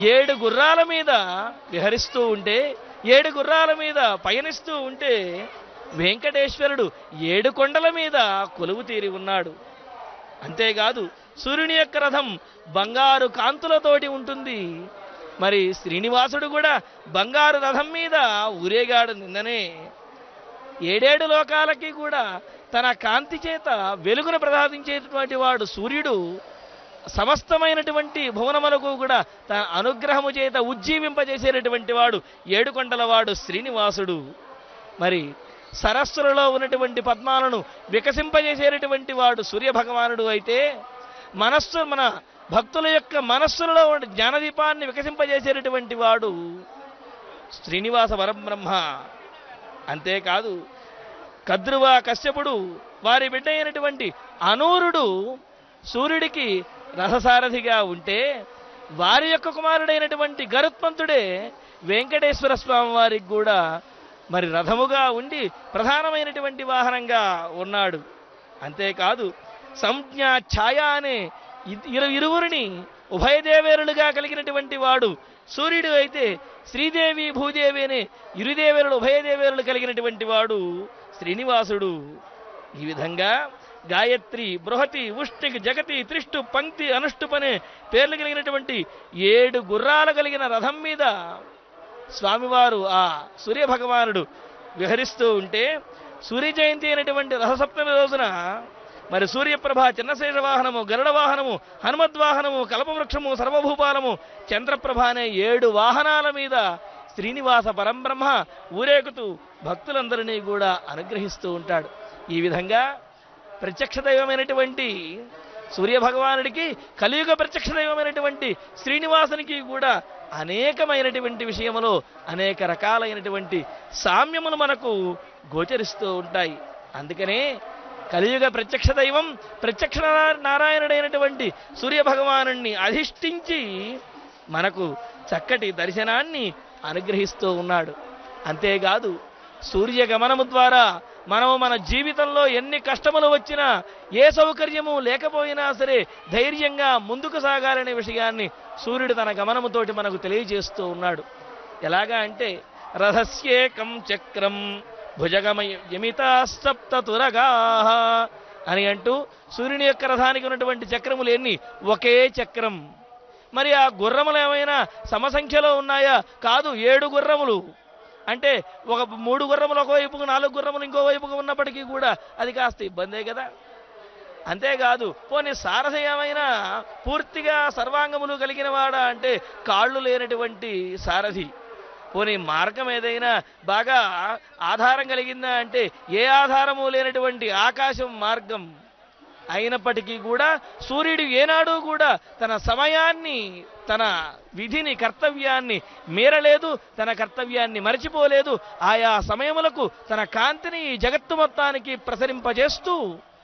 ఏడు గుర్రాల మీద విహరిస్తూ ఉంటే ఏడు గుర్రాల మీద పయనిస్తూ ఉంటే వెంకటేశ్వరుడు ఏడు కొండల మీద కొలువు తీరి ఉన్నాడు అంతేకాదు సూర్యుని యొక్క రథం బంగారు కాంతులతోటి ఉంటుంది మరి శ్రీనివాసుడు కూడా బంగారు రథం మీద ఊరేగాడు నిన్ననే ఏడేడు లోకాలకి కూడా తన కాంతి చేత వెలుగును ప్రసాదించేటటువంటి వాడు సూర్యుడు సమస్తమైనటువంటి భువనములకు కూడా తన అనుగ్రహము చేత ఉజ్జీవింపజేసేటటువంటి వాడు ఏడుకొండల వాడు శ్రీనివాసుడు మరి సరస్సులలో ఉన్నటువంటి పద్మాలను వికసింపజేసేటటువంటి వాడు సూర్యభగవానుడు అయితే మనస్సు మన భక్తుల యొక్క మనస్సులలో ఉన్న జ్ఞానదీపాన్ని వికసింపజేసేటటువంటి వాడు శ్రీనివాస వరబ్రహ్మ అంతేకాదు కద్రువ కశ్యపుడు వారి బిడ్డ అయినటువంటి అనూరుడు సూర్యుడికి రథసారథిగా ఉంటే వారి యొక్క కుమారుడైనటువంటి గరుత్మంతుడే వెంకటేశ్వర స్వామి వారికి కూడా మరి రథముగా ఉండి ప్రధానమైనటువంటి వాహనంగా ఉన్నాడు అంతేకాదు సంజ్ఞ ఛాయ అనే ఇ- ఇరు ఇరువురిని ఉభయదేవేరులుగా కలిగినటువంటి వాడు సూర్యుడు అయితే శ్రీదేవి భూదేవి అనే ఇరుదేవేరులు ఉభయదేవేరులు కలిగినటువంటి వాడు శ్రీనివాసుడు ఈ విధంగా గాయత్రి బృహతి ఉష్టికి జగతి త్రిష్టు పంక్తి అనుష్టుపనే పేర్లు కలిగినటువంటి ఏడు గుర్రాలు కలిగిన రథం మీద స్వామివారు ఆ సూర్యభగవానుడు విహరిస్తూ ఉంటే సూర్య జయంతి అయినటువంటి రథసప్తమి రోజున మరి సూర్యప్రభ చిన్నశేష వాహనము గరుడ వాహనము హనుమద్వాహనము కల్పవృక్షము సర్వభూపాలము చంద్రప్రభ అనే ఏడు వాహనాల మీద శ్రీనివాస పరంబ్రహ్మ ఊరేగుతూ భక్తులందరినీ కూడా అనుగ్రహిస్తూ ఉంటాడు ఈ విధంగా ప్రత్యక్ష దైవమైనటువంటి సూర్యభగవానుడికి కలియుగ ప్రత్యక్ష దైవమైనటువంటి శ్రీనివాసునికి కూడా అనేకమైనటువంటి విషయములో అనేక రకాలైనటువంటి సామ్యములు మనకు గోచరిస్తూ ఉంటాయి అందుకనే కలియుగ ప్రత్యక్ష దైవం ప్రత్యక్ష నారా- నారాయణుడైనటువంటి సూర్యభగవాను అధిష్ఠించి మనకు చక్కటి దర్శనాన్ని అనుగ్రహిస్తూ ఉన్నాడు అంతేకాదు సూర్యగమనము ద్వారా మనము మన జీవితంలో ఎన్ని కష్టములు వచ్చినా ఏ సౌకర్యము లేకపోయినా సరే ధైర్యంగా ముందుకు సాగాలనే విషయాన్ని సూర్యుడు తన గమనముతోటి మనకు తెలియజేస్తూ ఉన్నాడు ఎలాగా అంటే రథస్యేకం చక్రం భుజగమయమితా సప్త తురగా అని అంటూ సూర్యుని యొక్క రథానికి ఉన్నటువంటి చక్రములు ఎన్ని ఒకే చక్రం మరి ఆ గుర్రములు ఏమైనా సమసంఖ్యలో ఉన్నాయా కాదు ఏడు గుర్రములు అంటే ఒక మూడు గుర్రములు ఒకవైపుకు నాలుగు గుర్రములు ఇంకో వైపుకు ఉన్నప్పటికీ కూడా అది కాస్త ఇబ్బందే కదా అంతేకాదు పోనీ సారథి ఏమైనా పూర్తిగా సర్వాంగములు కలిగిన వాడా అంటే కాళ్ళు లేనటువంటి సారథి పోనీ మార్గం ఏదైనా బాగా ఆధారం కలిగిందా అంటే ఏ ఆధారము లేనటువంటి ఆకాశం మార్గం అయినప్పటికీ కూడా సూర్యుడు ఏనాడు కూడా తన సమయాన్ని తన విధిని కర్తవ్యాన్ని మీరలేదు తన కర్తవ్యాన్ని మరచిపోలేదు ఆయా సమయములకు తన కాంతిని ఈ జగత్తు మొత్తానికి ప్రసరింపజేస్తూ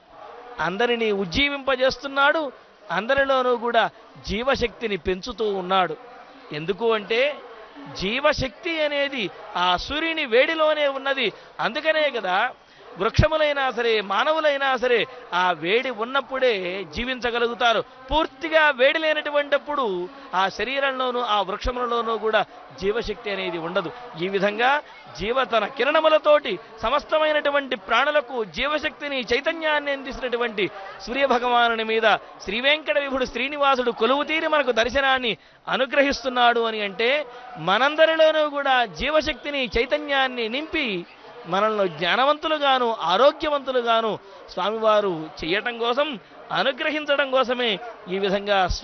అందరినీ ఉజ్జీవింపజేస్తున్నాడు అందరిలోనూ కూడా జీవశక్తిని పెంచుతూ ఉన్నాడు ఎందుకు అంటే జీవశక్తి అనేది ఆ సూర్యుని వేడిలోనే ఉన్నది అందుకనే కదా వృక్షములైనా సరే మానవులైనా సరే ఆ వేడి ఉన్నప్పుడే జీవించగలుగుతారు పూర్తిగా వేడి లేనటువంటిప్పుడు ఆ శరీరంలోనూ ఆ వృక్షములలోనూ కూడా జీవశక్తి అనేది ఉండదు ఈ విధంగా జీవ తన కిరణములతోటి సమస్తమైనటువంటి ప్రాణులకు జీవశక్తిని చైతన్యాన్ని అందిస్తున్నటువంటి సూర్యభగవానుని మీద శ్రీ వెంకట విభుడు శ్రీనివాసుడు కొలువు తీరి మనకు దర్శనాన్ని అనుగ్రహిస్తున్నాడు అని అంటే మనందరిలోనూ కూడా జీవశక్తిని చైతన్యాన్ని నింపి మనల్ని జ్ఞానవంతులుగాను ఆరోగ్యవంతులుగాను స్వామివారు చేయటం కోసం అనుగ్రహించడం కోసమే ఈ విధంగా